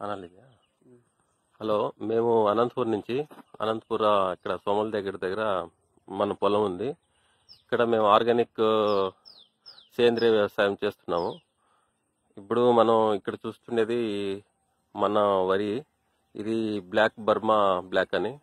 అనాలిగా hello మేము అనంతపూర్ నుంచి అనంతపుర ఇక్కడ సోమల దగ్గర దగ్గర మన పొలం ఉంది ఇక్కడ మేము ఆర్గానిక్ సేంద్రియ వ్యవసాయం చేస్తున్నాము ఇప్పుడు మనం ఇక్కడ చూస్తుండేది మన వరి ఇది బ్లాక్ బర్మా బ్లాక్ అని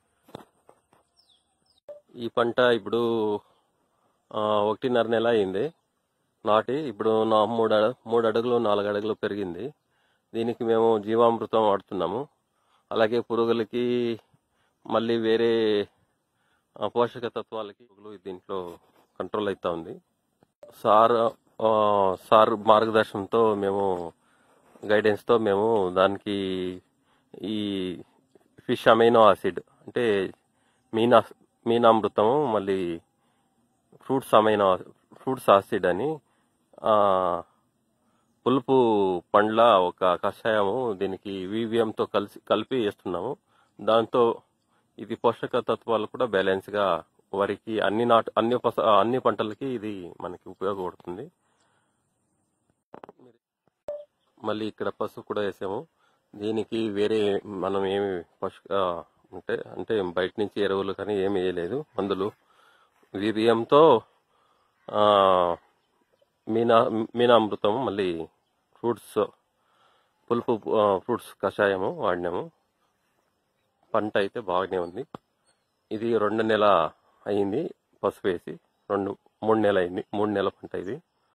ఈ పంట ఇప్పుడు ఆ, ఒకటిన్నర నెల అయింది నాటి ఇప్పుడు నా మూడు అడ- మూడు అడుగులు నాలుగు అడుగులు పెరిగింది దీనికి మేము జీవామృతం వాడుతున్నాము అలాగే పురుగులకి మళ్ళీ వేరే ఆ, పోషక తత్వాలకి పురుగులు దీంట్లో కంట్రోల్ అవుతా ఉంది సార్ ఆ, సార్ మార్గదర్శనంతో మేము గైడెన్స్తో మేము దానికి ఈ ఫిష్ అమైనో యాసిడ్ అంటే మీనా మీనామృతము మళ్ళీ ఫ్రూట్స్ అమైనో ఫ్రూట్స్ యాసిడ్ అని ఆ, పులుపు పండ్ల ఒక కషాయము దీనికి వివిఎంతో కలిసి కలిపి వేస్తున్నాము దాంతో ఇది పోషక తత్వాలు కూడా బ్యాలెన్స్ గా వరికి అన్ని నాటు అన్ని పస- అన్ని పంటలకి ఇది మనకి ఉపయోగపడుతుంది మళ్ళీ ఇక్కడ పసుపు కూడా వేసాము దీనికి వేరే మనం ఏమి పశు ఆ, అంటే అంటే బయట నుంచి ఎరువులు కానీ ఏమి వేయలేదు మందులు వివిఎంతో మీనా మీనామృతం మళ్ళీ ఫ్రూట్స్ పులుపు ఆ, ఫ్రూట్స్ కషాయము వాడినాము పంట అయితే బాగానే ఉంది ఇది రెండు నెల అయింది పసుపు వేసి రెండు మూడు నెల అయింది మూడు నెలల పంట ఇది